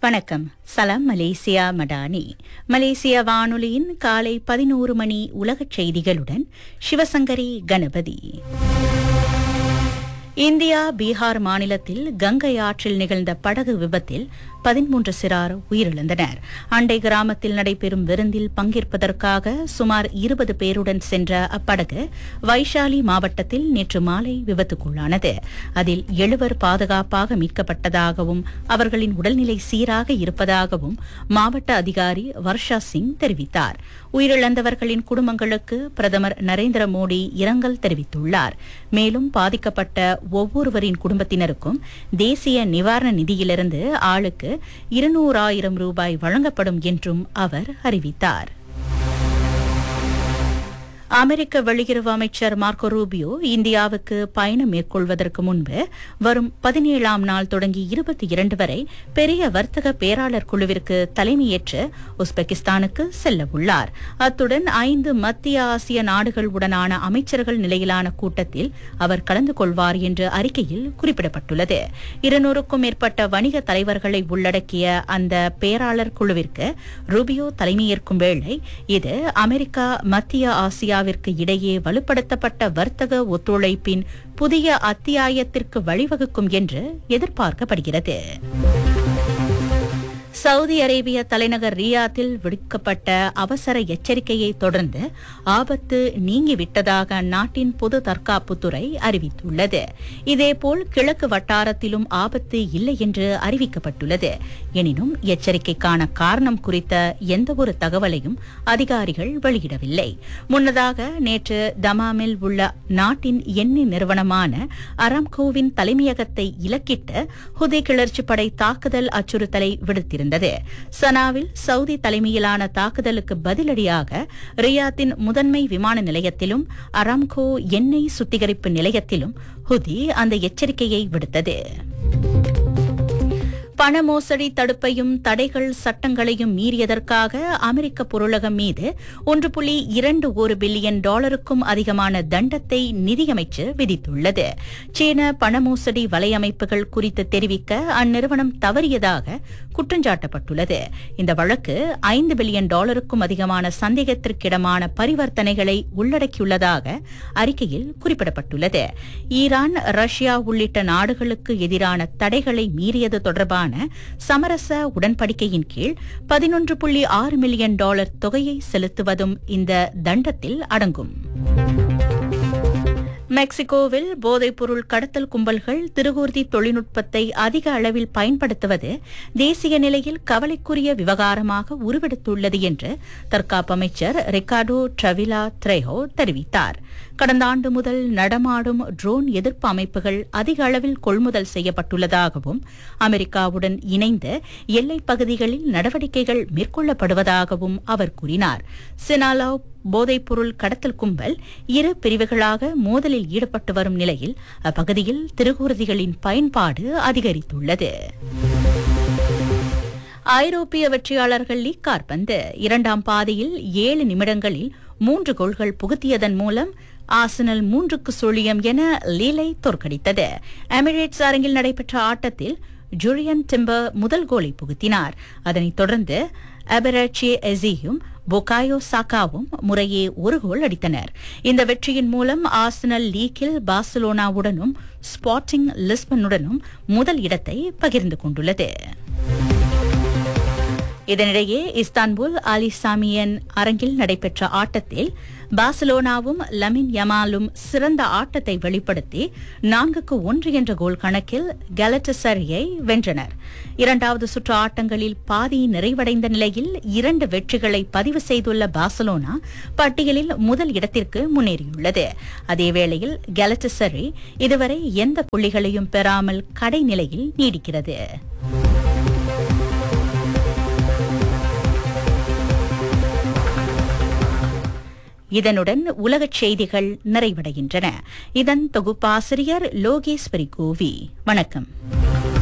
வணக்கம் சலாம் மலேசியா மடானி மலேசிய வானொலியின் காலை பதினோரு மணி உலகச் செய்திகளுடன் சிவசங்கரி கணபதி இந்தியா பீகார் மாநிலத்தில் கங்கை ஆற்றில் நிகழ்ந்த படகு விபத்தில் பதிமூன்று சிறார் உயிரிழந்தனர் அண்டை கிராமத்தில் நடைபெறும் விருந்தில் பங்கேற்பதற்காக சுமார் இருபது பேருடன் சென்ற அப்படகு வைஷாலி மாவட்டத்தில் நேற்று மாலை விபத்துக்குள்ளானது அதில் எழுவர் பாதுகாப்பாக மீட்கப்பட்டதாகவும் அவர்களின் உடல்நிலை சீராக இருப்பதாகவும் மாவட்ட அதிகாரி வர்ஷா சிங் தெரிவித்தார் உயிரிழந்தவர்களின் குடும்பங்களுக்கு பிரதமர் நரேந்திர மோடி இரங்கல் தெரிவித்துள்ளார் மேலும் பாதிக்கப்பட்ட ஒவ்வொருவரின் குடும்பத்தினருக்கும் தேசிய நிவாரண நிதியிலிருந்து ஆளுக்கு இருநூறாயிரம் ரூபாய் வழங்கப்படும் என்றும் அவர் அறிவித்தார் அமெரிக்க வெளியுறவு அமைச்சர் மார்க்கோ ரூபியோ இந்தியாவுக்கு பயணம் மேற்கொள்வதற்கு முன்பு வரும் பதினேழாம் நாள் தொடங்கி இருபத்தி இரண்டு வரை பெரிய வர்த்தக பேராளர் குழுவிற்கு தலைமையேற்று உஸ்பெகிஸ்தானுக்கு செல்ல உள்ளார் அத்துடன் ஐந்து மத்திய ஆசிய நாடுகளுடனான அமைச்சர்கள் நிலையிலான கூட்டத்தில் அவர் கலந்து கொள்வார் என்று அறிக்கையில் குறிப்பிடப்பட்டுள்ளது இருநூறுக்கும் மேற்பட்ட வணிக தலைவர்களை உள்ளடக்கிய அந்த பேராளர் குழுவிற்கு ரூபியோ தலைமையேற்கும் வேளை இது அமெரிக்கா மத்திய ஆசியாவிற்கு இடையே வலுப்படுத்தப்பட்ட வர்த்தக ஒத்துழைப்பின் புதிய அத்தியாயத்திற்கு வழிவகுக்கும் என்று எதிர்பார்க்கப்படுகிறது சவுதி அரேபிய தலைநகர் ரியாத்தில் விடுக்கப்பட்ட அவசர எச்சரிக்கையை தொடர்ந்து ஆபத்து நீங்கிவிட்டதாக அந்நாட்டின் பொது தற்காப்புத்துறை அறிவித்துள்ளது இதேபோல் கிழக்கு வட்டாரத்திலும் ஆபத்து இல்லை என்று அறிவிக்கப்பட்டுள்ளது எனினும் எச்சரிக்கைக்கான காரணம் குறித்த எந்தவொரு தகவலையும் அதிகாரிகள் வெளியிடவில்லை முன்னதாக நேற்று தமாமில் உள்ள நாட்டின் எண்ணெய் நிறுவனமான அராம்கோவின் தலைமையகத்தை இலக்கிட்டு ஹுதி கிளர்ச்சி படை தாக்குதல் அச்சுறுத்தலை விடுத்திருந்தது சனாவில் சவுதி தலைமையிலான தாக்குதலுக்கு பதிலடியாக ரியாத்தின் முதன்மை விமான நிலையத்திலும் அராம்கோ எண்ணெய் சுத்திகரிப்பு நிலையத்திலும் ஹுதி அந்த எச்சரிக்கையை விடுத்தது பண மோசடி தடுப்பையும் தடைகள் சட்டங்களையும் மீறியதற்காக அமெரிக்க பொருளகம் மீது ஒன்று புள்ளி இரண்டு ஒரு பில்லியன் டாலருக்கும் அதிகமான தண்டத்தை நிதியமைச்சு விதித்துள்ளது சீன பண மோசடி வலையமைப்புகள் குறித்து தெரிவிக்க அந்நிறுவனம் தவறியதாக குற்றஞ்சாட்டப்பட்டுள்ளது இந்த வழக்கு ஐந்து பில்லியன் டாலருக்கும் அதிகமான சந்தேகத்திற்கிடமான பரிவர்த்தனைகளை உள்ளடக்கியுள்ளதாக அறிக்கையில் குறிப்பிடப்பட்டுள்ளது ஈரான் ரஷ்யா உள்ளிட்ட நாடுகளுக்கு எதிரான தடைகளை மீறியது தொடர்பான சமரச உடன்படிக்கையின் கீழ் பதினொன்று புள்ளி ஆறு மில்லியன் டாலர் தொகையை செலுத்துவதும் இந்த தண்டத்தில் அடங்கும் மெக்சிகோவில் போதைப்பொருள் கடத்தல் கும்பல்கள் திருகூர்தி தொழில்நுட்பத்தை அதிக அளவில் பயன்படுத்துவது தேசிய நிலையில் கவலைக்குரிய விவகாரமாக உருவெடுத்துள்ளது என்று தற்காப்பு அமைச்சர் ரிகார்டோ ட்ரவிலா த்ரெஹோ தெரிவித்தார் கடந்த ஆண்டு முதல் நடமாடும் ட்ரோன் எதிர்ப்பு அமைப்புகள் அதிக அளவில் கொள்முதல் செய்யப்பட்டுள்ளதாகவும் அமெரிக்காவுடன் இணைந்து எல்லைப் பகுதிகளில் நடவடிக்கைகள் மேற்கொள்ளப்படுவதாகவும் அவர் கூறினார் சினாலாவ் போதைப்பொருள் கடத்தல் கும்பல் இரு பிரிவுகளாக மோதலில் ஈடுபட்டு வரும் நிலையில் அப்பகுதியில் திருகூர்திகளின் பயன்பாடு அதிகரித்துள்ளது ஐரோப்பிய வெற்றியாளர்கள் லீக் கார்பந்து இரண்டாம் பாதியில் ஏழு நிமிடங்களில் மூன்று கோல்கள் புகுத்தியதன் மூலம் ஆசனல் மூன்றுக்கு சுழியம் என லீலை தோற்கடித்தது எமிரேட்ஸ் அரங்கில் நடைபெற்ற ஆட்டத்தில் ஜூரியன் டிம்பர் முதல் கோலை புகுத்தினார் அதனைத் தொடர்ந்து அபராச்சி எசியும் பொகாயோ சாக்காவும் முறையே ஒரு கோல் அடித்தனர் இந்த வெற்றியின் மூலம் ஆர்சனல் லீக்கில் பார்சலோனாவுடனும் ஸ்பாட்டிங் லிஸ்பனுடனும் முதல் இடத்தை பகிர்ந்து கொண்டுள்ளது இதனிடையே இஸ்தான்புல் அலிசாமியன் அரங்கில் நடைபெற்ற ஆட்டத்தில் பார்சலோனாவும் லமின் யமாலும் சிறந்த ஆட்டத்தை வெளிப்படுத்தி நான்குக்கு ஒன்று என்ற கோல் கணக்கில் கலட்டசரியை வென்றனர் இரண்டாவது சுற்று ஆட்டங்களில் பாதி நிறைவடைந்த நிலையில் இரண்டு வெற்றிகளை பதிவு செய்துள்ள பார்சலோனா பட்டியலில் முதல் இடத்திற்கு முன்னேறியுள்ளது அதேவேளையில் கலட்டசரி இதுவரை எந்த புள்ளிகளையும் பெறாமல் கடைநிலையில் நீடிக்கிறது இதனுடன் உலகச் செய்திகள் நிறைவடைகின்றன இதன் தொகுப்பாசிரியர் லோகேஸ்வரி கோவி வணக்கம்